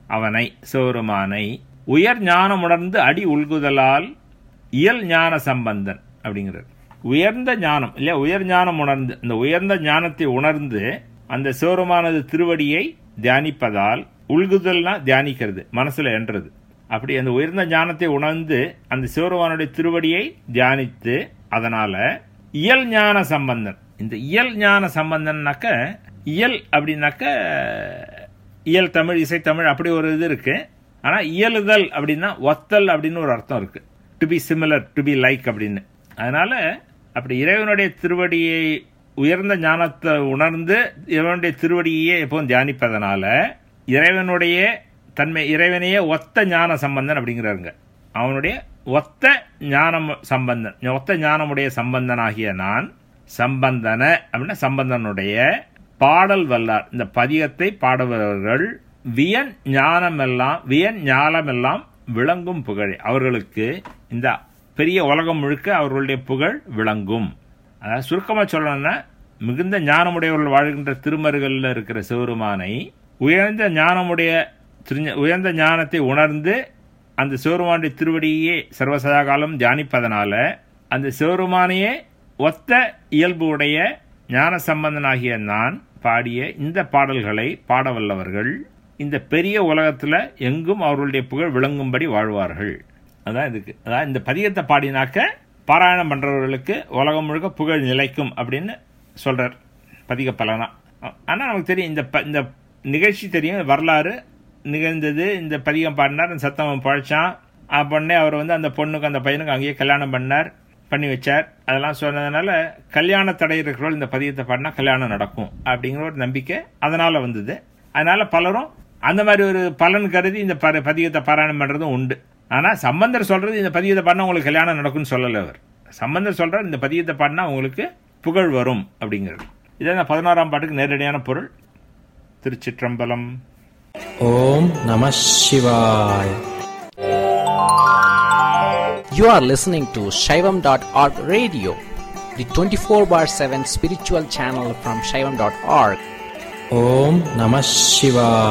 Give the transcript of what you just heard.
அவனை சிவருமானை உயர் ஞானம் உணர்ந்து அடி உள்குதலால் இயல் ஞான சம்பந்தன் அப்படிங்கிறார் உயர்ந்த ஞானம் இல்லையா உயர் ஞானம் உணர்ந்து அந்த உயர்ந்த ஞானத்தை உணர்ந்து அந்த சிவருமானது திருவடியை தியானிப்பதால் உள்குதல்னா தியானிக்கிறது மனசுல என்றது அப்படி அந்த உயர்ந்த ஞானத்தை உணர்ந்து அந்த சிவருமானுடைய திருவடியை தியானித்து அதனால இயல் ஞான சம்பந்தன் இந்த இயல் ஞான சம்பந்தன்னாக்க இயல் அப்படின்னாக்க இயல் தமிழ் இசைத்தமிழ் அப்படி ஒரு இது இருக்கு ஆனா இயலுதல் அப்படின்னா ஒத்தல் அப்படின்னு ஒரு அர்த்தம் இருக்கு to be similar to be like அப்படின்னு அதனால அப்படி இறைவனுடைய திருவடியை உயர்ந்த ஞானத்தை உணர்ந்து இறைவனுடைய திருவடியே எப்பவும் தியானிப்பதனால இறைவனுடைய தன்மை இறைவனையே ஒத்த ஞான சம்பந்தன் அப்படிங்கிறாருங்க அவனுடைய ஒத்த ஞானம் சம்பந்தன் ஒத்த ஞானமுடைய சம்பந்தனாகிய நான் சம்பந்தன அப்படின்னா சம்பந்தனுடைய பாடல் வல்லார் இந்த பதிகத்தை பாடுபவர்கள் வியன் ஞானமெல்லாம் வியன் ஞானமெல்லாம் விளங்கும் புகழ் அவர்களுக்கு இந்த பெரிய உலகம் முழுக்க அவர்களுடைய புகழ் விளங்கும் அதாவது சுருக்கமாக சொல்லணும்னா மிகுந்த ஞானமுடையவர்கள் வாழ்கின்ற திருமருகளில் இருக்கிற சிவருமானை உயர்ந்த ஞானமுடைய திரு- உயர்ந்த ஞானத்தை உணர்ந்து அந்த சிவருமானுடைய திருவடியே சர்வசதா காலம் தியானிப்பதனால அந்த சிவருமானையே ஒத்த இயல்பு உடைய ஞான சம்பந்தனாகிய நான் பாடிய இந்த பாடல்களை பாட வல்லவர்கள் இந்த பெரிய உலகத்துல எங்கும் அவர்களுடைய புகழ் விளங்கும்படி வாழ்வார்கள் அதான் இதுக்கு அதான் இந்த பதிகத்தை பாடினாக்க பாராயணம் பண்றவர்களுக்கு உலகம் முழுக்க புகழ் நிலைக்கும் அப்படின்னு சொல்றார் பதிக பலனா ஆனா நமக்கு தெரியும் இந்த ப- இந்த நிகழ்ச்சி தெரியும் வரலாறு நிகழ்ந்தது இந்த பதிகம் பாடினார் அந்த சத்தம் பழைச்சான் பொண்ணே அவர் வந்து அந்த பொண்ணுக்கு அந்த பையனுக்கு அங்கேயே கல்யாணம் பண்ணார் பண்ணி வச்சார் அதெல்லாம் சொன்னதுனால கல்யாண தடை இருக்கிறவர்கள் இந்த பதியத்தை பாடினா கல்யாணம் நடக்கும் அப்படிங்கிற ஒரு நம்பிக்கை அதனால வந்தது அதனால பலரும் அந்த மாதிரி ஒரு பலன் கருதி இந்த ப- பதிகத்தை பாராயணம் பண்றதும் உண்டு ஆனா சம்பந்தர் சொல்றது இந்த பதிகத்தை பாடினா உங்களுக்கு கல்யாணம் நடக்கும்னு சொல்லல அவர் சம்பந்தர் சொல்றார் இந்த பதிகத்தை பாடினா உங்களுக்கு புகழ் வரும் அப்படிங்கிறது இதான் பதினோராம் பாட்டுக்கு நேரடியான பொருள் திருச்சிற்றம்பலம் ஓம் நம சிவாய You are listening to Shaivam.org radio, the 24 bar 7 spiritual channel from Shaivam.org. ஓம் நம சிவாய